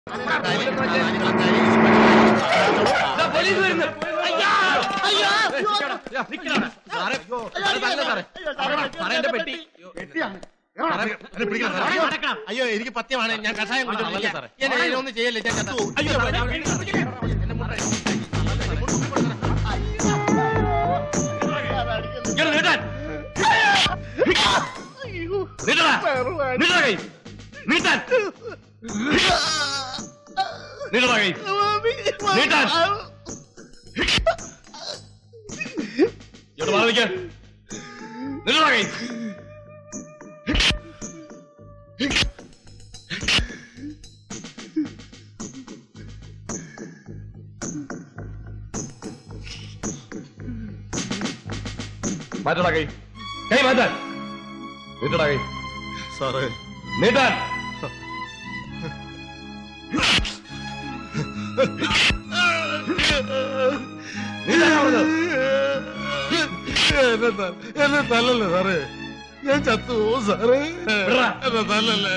അയ്യോ എനിക്ക് പത്യമാണ് ഞാൻ കഷായം കുടിച്ചോണ്ടിരിക്കാം. എന്നെ എന്നെ ഒന്നും ചെയ്യല്ലേ ഞാൻ ചത്തു. അയ്യോ എന്നെ മുട്ട. ഇങ്ങട് നീട്ടാൻ. നീട്ടടാ. നീട്ടടാ കൈ. നീട്ടാൻ. നീട്ടടാ കൈ. നീട്ടാൻ. ഇങ്ങോട്ട് മാറി നിൽക്ക്. നീട്ടടാ കൈ. മാറ്റടാ കൈ കൈ മാറ്റാൻ നീട്ടടാ കൈ സാറേ നീട്ടാൻ നീട്ടാൻ പറഞ്ഞത് എന്നെ ത- എന്നെ തല്ലല്ലേ സാറേ ഞാൻ ചത്തു പോകും സാറേ വിടറാ. എന്നെ തല്ലല്ലേ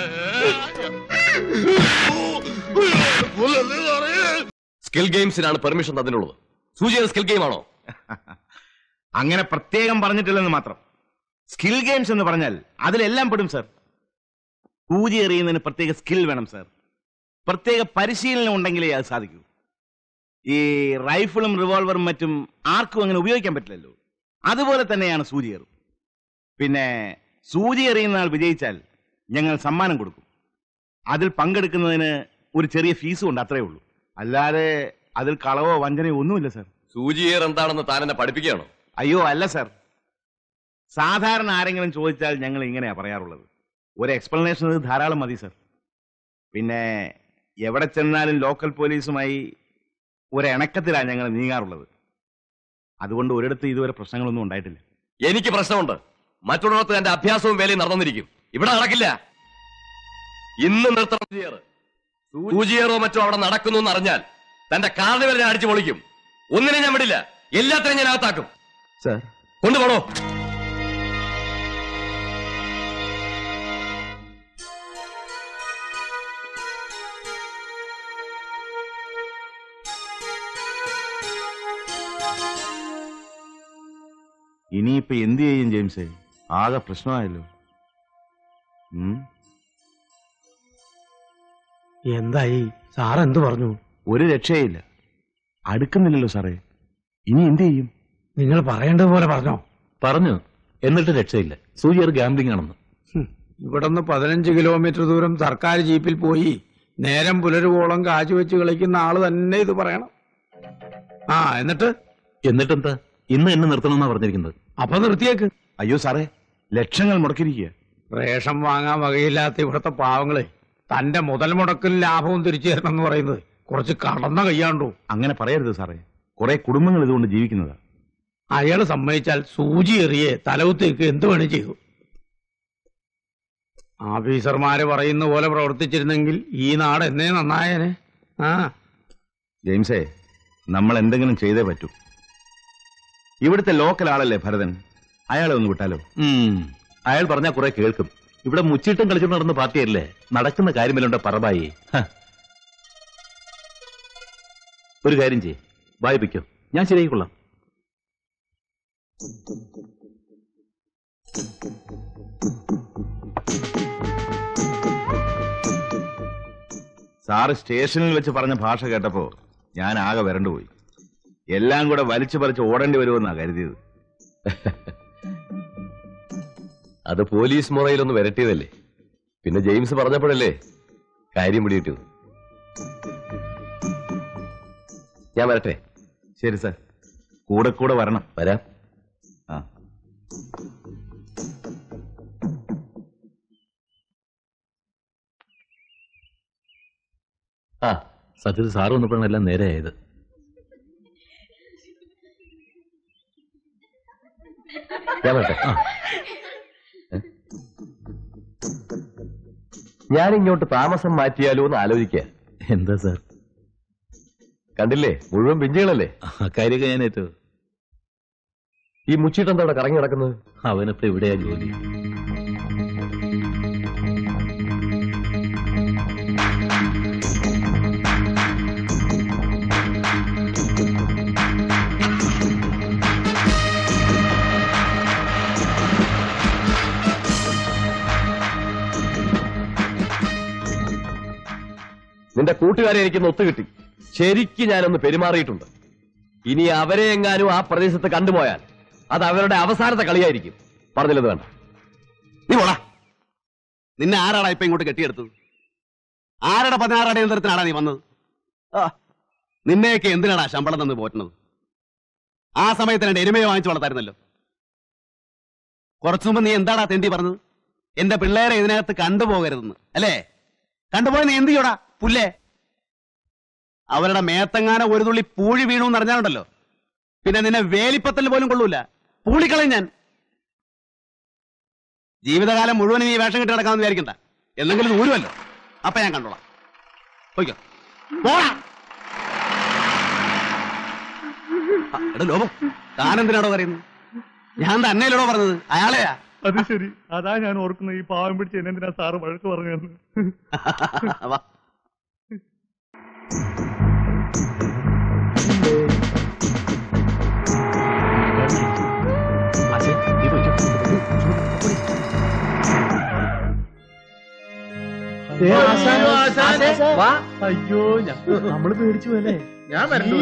കൊല്ലല്ലേ സാറേ സ്കിൽ ഗെയിംസിനാണ് പെർമിഷൻ തന്നിട്ടുള്ളത് സൂചിയുടെ സ്കിൽ ഗെയിം ആണോ അങ്ങനെ പ്രത്യേകം പറഞ്ഞിട്ടില്ലെന്ന് മാത്രം സ്കിൽ ഗെയിംസ് എന്ന് പറഞ്ഞാൽ അതിലെല്ലാം പെടും സർ പൂജ എറിയുന്നതിന് പ്രത്യേക സ്കിൽ വേണം സർ പ്രത്യേക പരിശീലനം ഉണ്ടെങ്കിലേ അത് സാധിക്കൂ ഈ റൈഫിളും റിവോൾവറും മറ്റും ആർക്കും അങ്ങനെ ഉപയോഗിക്കാൻ പറ്റില്ലല്ലോ അതുപോലെ തന്നെയാണ് സൂചിയേറും പിന്നെ സൂചി എറിയുന്ന ആൾ വിജയിച്ചാൽ ഞങ്ങൾ സമ്മാനം കൊടുക്കും അതിൽ പങ്കെടുക്കുന്നതിന് ഒരു ചെറിയ ഫീസും ഉണ്ട് അത്രേ ഉള്ളൂ അല്ലാതെ അതിൽ കളവോ വഞ്ചനയോ ഒന്നുമില്ല സർ സൂചിയേർ എന്താണെന്ന് താൻ എന്നെ പഠിപ്പിക്കുകയാണോ അയ്യോ അല്ല സർ സാധാരണ ആരെങ്കിലും ചോദിച്ചാൽ ഞങ്ങൾ ഇങ്ങനെയാ പറയാറുള്ളത് ഒരു എക്സ്പ്ലനേഷൻ ഇത് ധാരാളം മതി സർ പിന്നെ എവിടെ ചെന്നാലും ലോക്കൽ പോലീസുമായി ഒരു ഇണക്കത്തിലാണ് ഞങ്ങൾ നീങ്ങാറുള്ളത് അതുകൊണ്ട് ഒരിടത്ത് ഇതുവരെ പ്രശ്നങ്ങളൊന്നും ഉണ്ടായിട്ടില്ല എനിക്ക് പ്രശ്നമുണ്ട് മറ്റുള്ളിടത്ത് എന്റെ അഭ്യാസവും വേലയും നടന്നിരിക്കും ഇവിടെ നടക്കില്ല ഇന്ന് നിർത്തണം സൂചിയേറ് സൂചിയേറോ മറ്റോ അവിടെ നടക്കുന്നു എന്ന് അറിഞ്ഞാൽ തന്റെ കാർണിവൽ ഞാൻ അടിച്ചു പൊളിക്കും ഒന്നിനെ ഞാൻ വിടില്ല എല്ലാത്തിനും ഞാൻ അകത്താക്കും സർ കൊണ്ടുപോണോ ഇനിയിപ്പോ എന്ത് ചെയ്യും ജെയിംസേ ആകെ പ്രശ്നമായല്ലോ ഉം? എന്തായി സാർ എന്തു പറഞ്ഞു ഒരു രക്ഷയില്ല അടുക്കുന്നില്ലല്ലോ സാറേ ഇനി എന്ത് ചെയ്യും നിങ്ങൾ പറയേണ്ടതുപോലെ പറഞ്ഞോ പറഞ്ഞു എന്നിട്ട് രക്ഷയില്ല സൂചിയർ ഗാംബ്ലിംഗ് ആണെന്ന് ഇവിടുന്ന് പതിനഞ്ച് കിലോമീറ്റർ ദൂരം സർക്കാർ ജീപ്പിൽ പോയി നേരം പുലരുവോളം കാശ് വെച്ച് കളിക്കുന്ന ആള് തന്നെ ഇത് പറയണം ആ എന്നിട്ട് എന്നിട്ടെന്താ ഇന്ന് എന്നെ നിർത്തണമെന്നാ പറഞ്ഞിരിക്കുന്നത് അപ്പൊ നിർത്തിയേക്ക് അയ്യോ സാറേ ലക്ഷങ്ങൾ മുടക്കിയിരിക്കുക റേഷൻ വാങ്ങാൻ വകയില്ലാത്ത ഇവിടുത്തെ പാവങ്ങളെ തന്റെ മുതൽ മുടക്കലും ലാഭവും തിരിച്ചു തരണം എന്ന് പറയുന്നത് കുറച്ച് കടന്ന കയ്യാണ്ടോ അങ്ങനെ പറയരുത് സാറേ കുറെ കുടുംബങ്ങൾ ഇതുകൊണ്ട് ജീവിക്കുന്നതാ അയാള് സമ്മതിച്ചാൽ സൂചി എറിയെ തലവുത്തേക്ക് എന്ത് വേണേ ചെയ്തു ഓഫീസർമാര് പറയുന്ന പോലെ പ്രവർത്തിച്ചിരുന്നെങ്കിൽ ഈ നാട് എന്നേ നന്നായേനെ ആ ജെയിംസേ നമ്മൾ എന്തെങ്കിലും ചെയ്തേ പറ്റൂ ഇവിടുത്തെ ലോക്കൽ ആളല്ലേ ഭരതൻ അയാളെ ഒന്ന് വിട്ടാലോ ഉം. അയാൾ പറഞ്ഞാ കുറെ കേൾക്കും ഇവിടെ മുച്ചിട്ടും കളിച്ചുകൊണ്ട് നടന്ന പാർട്ടിയല്ലേ നടക്കുന്ന കാര്യമില്ലുണ്ട് പറമ്പായി ഹ. ഒരു കാര്യം ചെയ്യ് വായിപ്പിക്കോ ഞാൻ ശരിയായിക്കൊള്ളാം സാറ് സ്റ്റേഷനിൽ വെച്ച് പറഞ്ഞ ഭാഷ കേട്ടപ്പോ ഞാൻ ആകെ വരണ്ടുപോയി എല്ലാം കൂടെ വലിച്ചു പറിച്ച് ഓടേണ്ടി വരുമെന്നാ കരുതിയത് അത് പോലീസ് മുറയിലൊന്ന് വരട്ടിയതല്ലേ പിന്നെ ജെയിംസ് പറഞ്ഞപ്പോഴല്ലേ കാര്യം പിടികിട്ടത് ഞാൻ വരട്ടെ ശരി സാർ കൂടെ കൂടെ വരണം വരാം ആ ആ സത്യത്തിൽ സാറ് വന്നപ്പോഴാണ് എല്ലാം നേരെ ആയത് ഞാൻ വരട്ടെ ഞാൻ ഇങ്ങോട്ട് താമസം മാറ്റിയാലോ എന്ന് ആലോചിക്കുക എന്താ സാർ കണ്ടില്ലേ മുഴുവൻ പിഞ്ചുകളല്ലേ ആ കാര്യമൊക്കെ ഞാൻ ഏറ്റു ഈ മുച്ചിട്ടെന്താ അവിടെ കറങ്ങി നടക്കുന്നത് അവനിപ്പോ ഇവിടെയാ ജോലി നിന്റെ കൂട്ടുകാരെ എനിക്കൊന്ന് ഒത്തുകിട്ടി ശരിക്ക് ഞാനൊന്ന് പെരുമാറിയിട്ടുണ്ട് ഇനി അവരെ എങ്ങാനും ആ പ്രദേശത്ത് കണ്ടുപോയാൽ അത് അവരുടെ അവസാനത്തെ കളിയായിരിക്കും പറഞ്ഞില്ലത് വേണ്ട നീ പോടാ നിന്നെ ആരാടാ ഇപ്പൊ ഇങ്ങോട്ട് കെട്ടിയെടുത്തത് ആരുടെ പതിനാറ് അടിയന്തരത്തിനാടാ നീ വന്നത് ആ നിന്നെയൊക്കെ എന്തിനാടാ ശമ്പളം തന്ന് പോറ്റുന്നത് ആ സമയത്ത് രണ്ട് എരുമയെ വാങ്ങിച്ചു വളർത്തായിരുന്നല്ലോ കുറച്ചു മുമ്പ് നീ എന്താടാ തെണ്ടി പറഞ്ഞത് എന്റെ പിള്ളേരെ ഇതിനകത്ത് കണ്ടുപോകരുതെന്ന് അല്ലേ കണ്ടുപോയി നീ എന്ത് ചെയ്യോടാ പുല്ലേ അവരുടെ മേത്തങ്ങാനോ ഒരു തുള്ളി പൂഴി വീണു എന്ന് അറിഞ്ഞാലുണ്ടല്ലോ പിന്നെ നിന്നെ വേലിപ്പത്തൽ പോലും കൊള്ളൂല പൂളിക്കളയും ഞാൻ ജീവിതകാലം മുഴുവൻ നീ വേഷം കെട്ടി നടക്കാമെന്ന് വിചാരിക്കണ്ട എന്തെങ്കിലും ദൂരമല്ലോ അപ്പൊ ഞാൻ കണ്ടോളാം പോയിക്കോ പോടാ ആ, എടാ ലോപം താനെന്തിനാടോ പറയുന്നത് ഞാൻ തന്നെയല്ലോടോ പറഞ്ഞത് അയാളെയാ അത് ശരി അതാ ഞാൻ ഓർക്കുന്നത് ഈ പാവം പിടിച്ച് എന്നെ എന്തിനാ സാറ് വഴക്ക് പറഞ്ഞതെന്ന് വാ. അയ്യോ നമ്മള് പേടിച്ചു പോലെ ഞാൻ വരണ്ടു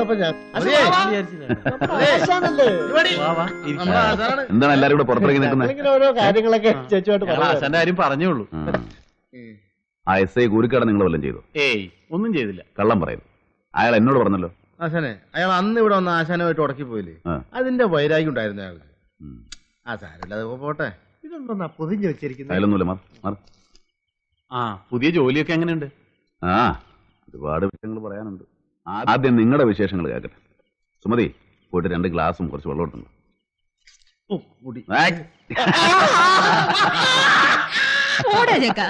വാ വാ എന്താണ് എല്ലാരും കൂടെ പുറത്തിറങ്ങി നിൽക്കുന്നത് ഓരോ കാര്യങ്ങളൊക്കെ ചേച്ചുമായിട്ട് ആശാന്റെ കാര്യം പറഞ്ഞോളൂ ആ എസ് ഐ കൂരിക്കാട് നിങ്ങൾ വല്ലതും ചെയ്തു ഏയ് ഒന്നും ചെയ്തില്ല കള്ളം പറയുന്നു അയാൾ എന്നോട് പറഞ്ഞല്ലോ ആശാനെ അയാൾ അന്ന് ഇവിടെ വന്ന ആശാനുമായിട്ട് ഉടക്കി പോയില്ലേ ആ. അതിന്റെ വൈരാഗ്യം ഉണ്ടായിരുന്നു അയാൾക്ക് ഉം. ആ സാരമില്ല അത് പോട്ടെ ഇതെന്താ പൊതിഞ്ഞു വെച്ചിരിക്കുന്നത് അയാളൊന്നുമില്ല മാർ മാർ ആ പുതിയ ജോലിയൊക്കെ എങ്ങനെയുണ്ട് ആ ഒരുപാട് വിഷയങ്ങൾ പറയാനുണ്ട് ആദ്യം നിങ്ങളുടെ വിശേഷങ്ങൾ കേൾക്കട്ടെ സുമതി പോയിട്ട് രണ്ട് ഗ്ലാസും കുറച്ച് വെള്ളം എടുത്തുണ്ട് പോടാ ചേക്കാ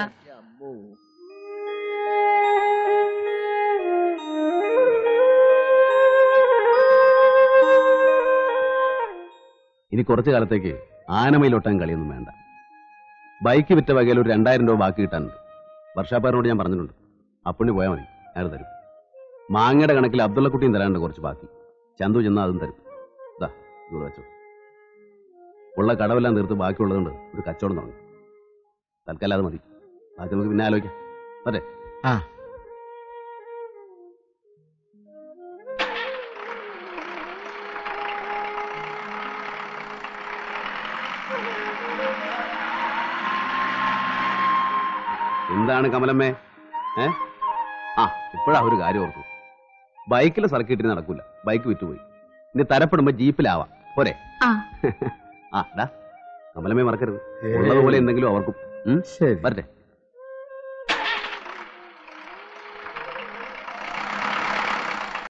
ഇനി കുറച്ചു കാലത്തേക്ക് ആനമയിലൊട്ടാൻ കളിയൊന്നും വേണ്ട ബൈക്ക് വിറ്റ വകയിൽ ഒരു രണ്ടായിരം രൂപ ബാക്കി കിട്ടാനുണ്ട് വർഷാപ്പാരനോട് ഞാൻ പറഞ്ഞിട്ടുണ്ട് അപ്പുണ്ണി പോയാൽ മതി അയാൾ തരും മാങ്ങയുടെ കണക്കിൽ അബ്ദുള്ളക്കുട്ടിയും തരാനുണ്ട് കുറച്ച് ബാക്കി ചന്തു ചെന്നാൽ അതും തരും ഇതാ ഇവിടെ വെച്ചോ ഉള്ള കടവെല്ലാം തീർത്ത് ബാക്കിയുള്ളതുകൊണ്ട് ഒരു കച്ചവടം തുടങ്ങും തൽക്കാലം അത് മതി ബാക്കി നമുക്ക് പിന്നെ ആലോചിക്കാം അതെ ആ എന്താണ് കമലമ്മേ ഏ ആ ഇപ്പോഴാ ഒരു കാര്യം ഓർത്തു ബൈക്കിൽ സർക്കിട്ടിന് നടക്കൂല ബൈക്ക് വിറ്റുപോയി ഇനി തരപ്പെടുമ്പോ ജീപ്പിലാവാം പോരെ ആ ആ ഡാ കമലമ്മേ മറക്കരുത് ഉള്ളതുപോലെ എന്തെങ്കിലും അവർക്കും ഉം? ശരി വരട്ടെ